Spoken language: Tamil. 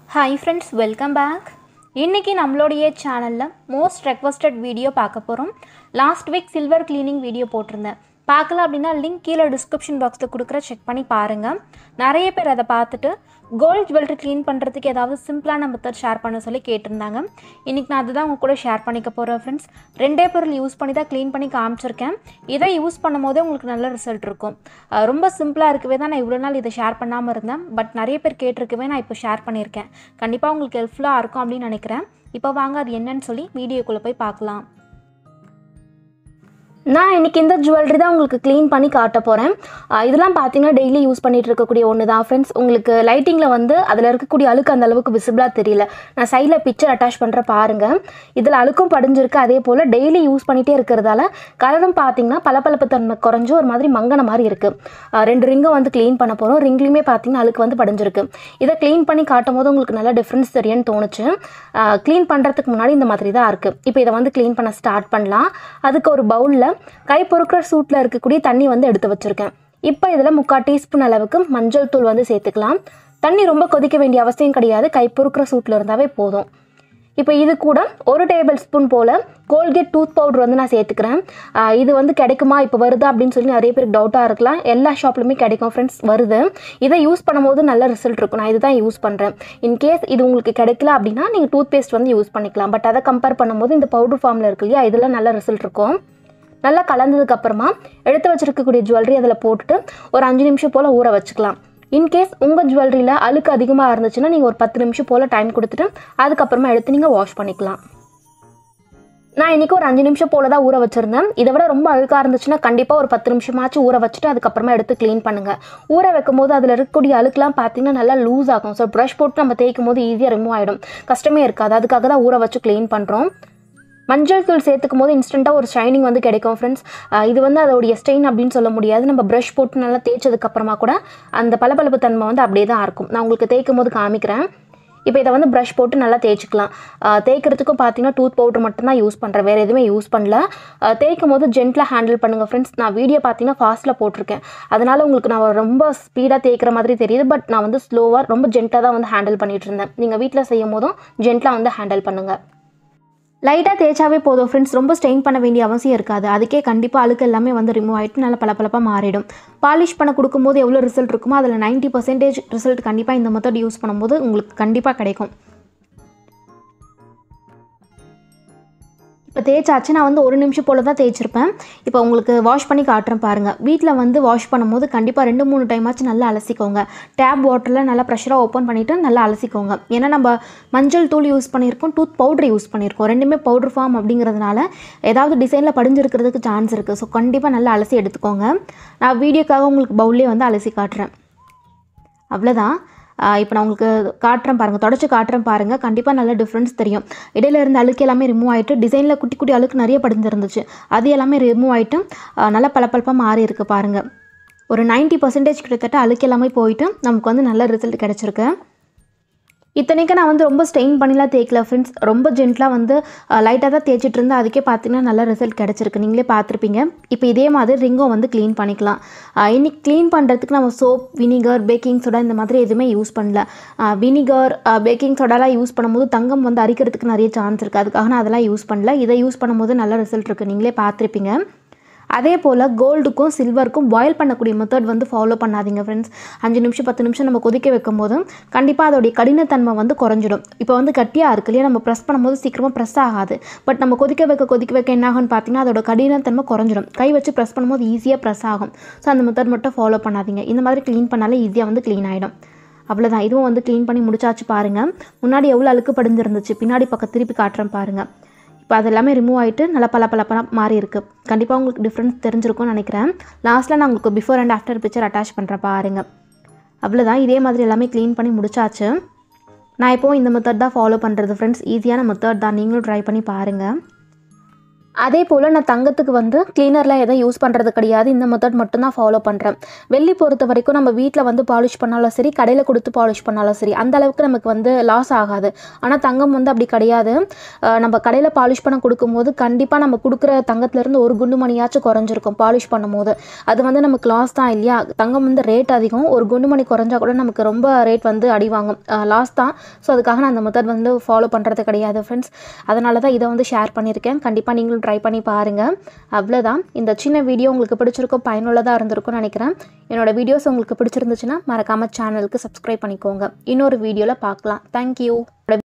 ஹாய் ஃப்ரெண்ட்ஸ் வெல்கம் பேக் இன்றைக்கி நம்மளுடைய சேனலில் மோஸ்ட் ரெக்வஸ்டட் வீடியோ பார்க்க போகிறோம் last week silver cleaning video போட்டிருந்தேன் பார்க்கல அப்படின்னா லிங்க் கீழே டிஸ்கிரிப்ஷன் பாக்ஸில் கொடுக்குற செக் பண்ணி பாருங்கள் நிறைய பேர் அதை பார்த்துட்டு கோல்ட் ஜுவல்லரி க்ளீன் பண்ணுறதுக்கு ஏதாவது சிம்பிளான மெத்தட் ஷேர் பண்ண சொல்லி கேட்டிருந்தாங்க இன்றைக்கி நான் அதுதான் உங்க கூட ஷேர் பண்ணிக்க போகிறேன் ஃப்ரெண்ட்ஸ் ரெண்டே பொருள் யூஸ் பண்ணி தான் க்ளீன் பண்ணி காமிச்சிருக்கேன் இதை யூஸ் பண்ணும் போதே உங்களுக்கு நல்ல ரிசல்ட் இருக்கும் அஹ் ரொம்ப சிம்பிளாக இருக்கவே தான் நான் இவ்வளோ நாள் இதை ஷேர் பண்ணாமல் இருந்தேன் பட் நிறைய பேர் கேட்டிருக்கவே நான் இப்போ ஷேர் பண்ணியிருக்கேன் கண்டிப்பாக உங்களுக்கு ஹெல்ப்ஃபுல்லாக இருக்கும் அப்படின்னு நினைக்கிறேன் இப்போ வாங்க அது என்னன்னு சொல்லி வீடியோக்குள்ளே போய் பார்க்கலாம் நான் இன்றைக்கி இந்த ஜுவல்லரி தான் உங்களுக்கு க்ளீன் பண்ணி காட்ட போகிறேன் இதெல்லாம் பார்த்தீங்கன்னா டெய்லி யூஸ் பண்ணிட்டு இருக்கக்கூடிய ஒன்று தான் ஃப்ரெண்ட்ஸ் உங்களுக்கு லைட்டிங்கில் வந்து அதில் இருக்கக்கூடிய அழுக்கு அந்த அளவுக்கு விசிபிளாக தெரியல நான் சைடில் பிக்சர் அட்டாச் பண்ணுற பாருங்கள் இதில் அழுக்கும் படிஞ்சிருக்கு அதே போல் டெய்லி யூஸ் பண்ணிகிட்டே இருக்கிறதால கலரும் பார்த்தீங்கன்னா பளபளப்பு தன்மை குறைஞ்சு ஒரு மாதிரி மங்கன மாதிரி இருக்குது ரெண்டு ரிங்கை வந்து க்ளீன் பண்ண போகிறோம் ரிங்லேயுமே பார்த்தீங்கன்னா அழுக்கு வந்து படிஞ்சிருக்கு இதை க்ளீன் பண்ணி காட்டும் போது உங்களுக்கு நல்லா டிஃப்ரென்ஸ் தெரியும்னு தோணுச்சு க்ளீன் பண்ணுறதுக்கு முன்னாடி இந்த மாதிரி தான் இருக்குது இப்போ இதை வந்து க்ளீன் பண்ண ஸ்டார்ட் பண்ணலாம் அதுக்கு ஒரு பவுலில் கை பொறுக்கிற சூட்டில் இருக்கக்கூடிய தண்ணி வந்து எடுத்து வச்சுருக்கேன் இப்போ இதில் முக்கால் டீஸ்பூன் அளவுக்கு மஞ்சள் தூள் வந்து சேர்த்துக்கலாம் தண்ணி ரொம்ப கொதிக்க வேண்டிய அவசியம் கிடையாது கை பொறுக்கிற சூட்டில் இருந்தாவே போதும் இப்போ இது கூட ஒரு டேபிள் ஸ்பூன் போல் கோல்கேட் டூத் பவுடர் வந்து நான் சேர்த்துக்கிறேன் ஆஹ் இது வந்து கிடைக்குமா இப்போ வருதா அப்படின்னு சொல்லி நிறைய பேருக்கு டவுட்டாக இருக்கலாம் எல்லா ஷாப்லையுமே கிடைக்கும் ஃப்ரெண்ட்ஸ் வருது இதை யூஸ் பண்ணும்போது நல்ல ரிசல்ட் இருக்கும் நான் இதுதான் யூஸ் பண்ணுறேன் இன்கேஸ் இது உங்களுக்கு கிடைக்கல அப்படின்னா நீங்கள் டூத் பேஸ்ட் வந்து யூஸ் பண்ணிக்கலாம் பட் அதை கம்பேர் பண்ணும்போது இந்த பவுடர் ஃபார்மில் இருக்கு இல்லையா இதில் நல்ல ரிசல்ட் இருக்கும் நல்லா கலந்ததுக்கு அப்புறமா எடுத்து வச்சிருக்கக்கூடிய ஜுவல்லரி அதில் போட்டுட்டு ஒரு அஞ்சு நிமிஷம் போல் ஊற வச்சுக்கலாம் இன்கேஸ் உங்கள் ஜுவல்லரியில் அழுக்கு அதிகமாக இருந்துச்சுன்னா நீங்கள் ஒரு பத்து நிமிஷம் போல் டைம் கொடுத்துட்டு அதுக்கப்புறமா எடுத்து நீங்கள் வாஷ் பண்ணிக்கலாம் நான் இன்றைக்கி ஒரு அஞ்சு நிமிஷம் போல தான் ஊற வச்சுருந்தேன் இதை விட ரொம்ப அழுக்காக இருந்துச்சுன்னா கண்டிப்பாக ஒரு பத்து நிமிஷமாச்சும் ஊற வச்சுட்டு அதுக்கப்புறமா எடுத்து க்ளீன் பண்ணுங்கள் ஊற வைக்கும் போது அதில் இருக்கக்கூடிய அழுக்குலாம் பார்த்தீங்கன்னா நல்லா லூஸ் ஆகும் ஸோ ப்ரஷ் போட்டு நம்ம தேய்க்கும் போது ஈஸியாக ரிமூவ் ஆகிடும் கஷ்டமே இருக்காது அதுக்காக தான் ஊற வச்சு க்ளீன் பண்ணுறோம் மஞ்சள் தூள் சேர்த்துக்கும் போது இன்ஸ்டண்ட்டாக ஒரு ஷைனிங் வந்து கிடைக்கும் ஃப்ரெண்ட்ஸ் இது வந்து அதோடைய ஸ்டெயின் அப்படின்னு சொல்ல முடியாது நம்ம ப்ரஷ் போட்டு நல்லா தேய்ச்சதுக்கப்புறமா கூட அந்த பளபளப்பு தன்மை வந்து அப்படியே தான் இருக்கும் நான் உங்களுக்கு தேய்க்கும் போது காமிக்கிறேன் இப்போ இதை வந்து ப்ரஷ் போட்டு நல்லா தேய்ச்சிக்கலாம் ஆஹ் தேய்க்கிறதுக்கும் பார்த்தீங்கன்னா டூத் பவுடர் மட்டும்தான் யூஸ் பண்ணுறேன் வேறு எதுவுமே யூஸ் பண்ணல ஆஹ் தேய்க்கும் போது ஜென்டிலாக ஹேண்டில் பண்ணுங்கள் ஃப்ரெண்ட்ஸ் நான் வீடியோ பார்த்தீங்கன்னா ஃபாஸ்ட்டில் போட்டிருக்கேன் அதனால் உங்களுக்கு நான் ரொம்ப ஸ்பீடாக தேய்க்கிற மாதிரி தெரியுது பட் நான் வந்து ஸ்லோவாக ரொம்ப ஜென்ட்டாக தான் வந்து ஹேண்டில் பண்ணிட்டு இருந்தேன் நீங்கள் வீட்டில் செய்யும் போதும் ஜென்டிலாக வந்து ஹேண்டில் பண்ணுங்கள் லைட்டாக தேய்ச்சாவே போதும் ஃப்ரெண்ட்ஸ் ரொம்ப ஸ்ட்ரெயின் பண்ண வேண்டிய அவசியம் இருக்காது அதுக்கே கண்டிப்பாக அழுக்கு எல்லாமே வந்து ரிமூவ் ஆகிட்டு நல்லா பளபளப்பாக மாறிடும் பாலிஷ் பண்ண கொடுக்கும்போது எவ்வளோ ரிசல்ட் இருக்குமோ அதில் நைன்ட்டி பர்சன்டேஜ் ரிசல்ட் கண்டிப்பாக இந்த மெத்தட் யூஸ் பண்ணும்போது உங்களுக்கு கண்டிப்பாக கிடைக்கும் இப்போ தேய்ச்சாச்சு நான் வந்து ஒரு நிமிஷம் போல் தான் தேய்ச்சிருப்பேன் இப்போ உங்களுக்கு வாஷ் பண்ணி காட்டுறேன் பாருங்கள் வீட்டில் வந்து வாஷ் பண்ணும்போது கண்டிப்பாக ரெண்டு மூணு டைமாச்சும் நல்லா அலசிக்கோங்க டேப் வாட்டரில் நல்லா ப்ரெஷராக ஓப்பன் பண்ணிவிட்டு நல்லா அலசிக்கோங்க ஏன்னா நம்ம மஞ்சள் தூள் யூஸ் பண்ணியிருக்கோம் டூத் பவுடர் யூஸ் பண்ணியிருக்கோம் ரெண்டுமே பவுடர் ஃபார்ம் அப்படிங்கிறதுனால ஏதாவது டிசைனில் படிஞ்சிருக்கிறதுக்கு சான்ஸ் இருக்குது ஸோ கண்டிப்பாக நல்லா அலசி எடுத்துக்கோங்க நான் வீடியோக்காக உங்களுக்கு பவுல்லே வந்து அலசி காட்டுறேன் அவ்வளோதான் இப்போ நான் உங்களுக்கு காட்டுறேன் பாருங்கள் தொடச்சி காட்டுறேன் பாருங்கள் கண்டிப்பாக நல்ல டிஃப்ரென்ஸ் தெரியும் இடையில இருந்த அழுக்கு எல்லாமே ரிமூவ் ஆகிட்டு டிசைனில் குட்டி குட்டி அழுக்கு நிறைய படிஞ்சிருந்துச்சு அது எல்லாமே ரிமூவ் ஆகிட்டு நல்லா பளபளப்பாக மாறி இருக்கு பாருங்கள் ஒரு 90% பர்சன்டேஜ் கிட்டத்தட்ட அழுக்கு எல்லாமே போயிட்டு நமக்கு வந்து நல்ல ரிசல்ட் கிடச்சிருக்கு இத்தனைக்கு நான் வந்து ரொம்ப ஸ்டெயின் பண்ணிலாம் தேய்க்கல ஃப்ரெண்ட்ஸ் ரொம்ப ஜென்ட்லாக வந்து லைட்டாக தான் தேய்ச்சிட்டு இருந்தேன் அதுக்கே பார்த்தீங்கன்னா நல்ல ரிசல்ட் கிடச்சிருக்கு நீங்களே பார்த்துருப்பீங்க இப்போ இதே மாதிரி ரிங்கும் வந்து க்ளீன் பண்ணிக்கலாம் ஆஹ் இன்னைக்கு க்ளீன் பண்ணுறதுக்கு நம்ம சோப் வினிகர் பேக்கிங் சோடா இந்த மாதிரி எதுவுமே யூஸ் பண்ணல வினிகர் பேக்கிங் சோடாலாம் யூஸ் பண்ணும்போது தங்கம் வந்து அரிக்கிறதுக்கு நிறைய சான்ஸ் இருக்குது அதுக்காக நான் அதெல்லாம் யூஸ் பண்ணல இதை யூஸ் பண்ணும்போது நல்ல ரிசல்ட் இருக்குது நீங்களே பார்த்துருப்பீங்க அதே போல் கோல்டுக்கும் சில்வருக்கும் பாயில் பண்ணக்கூடிய மெத்தட் வந்து ஃபாலோ பண்ணாதீங்க ஃப்ரெண்ட்ஸ் அஞ்சு நிமிஷம் பத்து நிமிஷம் நம்ம கொதிக்க வைக்கும் போது கண்டிப்பாக அதோடைய கடினத்தன்மை வந்து குறைஞ்சிடும் இப்போ வந்து கட்டியாக இருக்கு இல்லையா நம்ம ப்ரெஸ் பண்ணும்போது சீக்கிரமாக ப்ரெஸ் ஆகாது பட் நம்ம கொதிக்க வைக்க கொதிக்க வைக்க என்ன ஆகும்னு பார்த்தீங்கன்னா அதோட கடினத்தன்மை குறைஞ்சிடும் கை வச்சு ப்ரெஸ் பண்ணும்போது ஈஸியாக ப்ரெஸ் ஆகும் ஸோ அந்த மெத்தட் மட்டும் ஃபாலோ பண்ணாதீங்க இந்த மாதிரி க்ளீன் பண்ணாலே ஈஸியாக வந்து க்ளீன் ஆகிடும் அவ்வளோதான் இதுவும் வந்து க்ளீன் பண்ணி முடிச்சாச்சு பாருங்கள் முன்னாடி எவ்வளோ அழுக்கு படிஞ்சிருந்துச்சு பின்னாடி பக்கம் திருப்பி காட்டுறேன் பாருங்கள் இப்போ அது எல்லாமே ரிமூவ் ஆகிட்டு நல்லா பல பல பல மாறி இருக்குது கண்டிப்பாக உங்களுக்கு டிஃப்ரென்ஸ் தெரிஞ்சிருக்கும்னு நினைக்கிறேன் லாஸ்ட்டில் நான் உங்களுக்கு before and after picture attach பண்ணுறேன் பாருங்க அவ்வளோதான் இதே மாதிரி எல்லாமே க்ளீன் பண்ணி முடிச்சாச்சு நான் இப்போது இந்த மெத்தட் தான் ஃபாலோ பண்ணுறது ஃப்ரெண்ட்ஸ் ஈஸியான மெத்தட் தான் நீங்களும் ட்ரை பண்ணி பாருங்கள் அதே போல் நான் தங்கத்துக்கு வந்து க்ளீனர்லாம் எதுவும் யூஸ் பண்ணுறது கிடையாது இந்த மெத்தட் மட்டும்தான் ஃபாலோ பண்ணுறேன் வெள்ளி பொறுத்த வரைக்கும் நம்ம வீட்டில் வந்து பாலிஷ் பண்ணாலும் சரி கடையில் கொடுத்து பாலிஷ் பண்ணாலும் சரி அந்த அளவுக்கு நமக்கு வந்து லாஸ் ஆகாது ஆனால் தங்கம் வந்து அப்படி கிடையாது அஹ் நம்ம கடையில் பாலிஷ் பண்ண கொடுக்கும்போது கண்டிப்பாக நம்ம கொடுக்குற தங்கத்துலேருந்து ஒரு குண்டு மணியாச்சும் குறைஞ்சிருக்கும் பாலிஷ் பண்ணும்போது அது வந்து நமக்கு லாஸ் தான் இல்லையா தங்கம் வந்து ரேட் அதிகம் ஒரு குண்டு மணி குறைஞ்சா கூட நமக்கு ரொம்ப ரேட் வந்து அடி வாங்கும் லாஸ் தான் ஸோ அதுக்காக நான் அந்த மெத்தட் வந்து ஃபாலோ பண்ணுறது கிடையாது ஃப்ரெண்ட்ஸ் அதனால தான் இதை வந்து ஷேர் பண்ணியிருக்கேன் கண்டிப்பாக நீங்களும் ட்ரை பண்ணி பாருங்கள் அவ்வளோதான் இந்த சின்ன வீடியோ உங்களுக்கு பிடிச்சிருக்கும் பயனுள்ளதாக இருந்திருக்கும்னு நினைக்கிறேன் என்னோட வீடியோஸ் உங்களுக்கு பிடிச்சிருந்துச்சுன்னா மறக்காமல் சேனலுக்கு சப்ஸ்கிரைப் பண்ணிக்கோங்க இன்னொரு வீடியோவில் பார்க்கலாம் தேங்க்யூ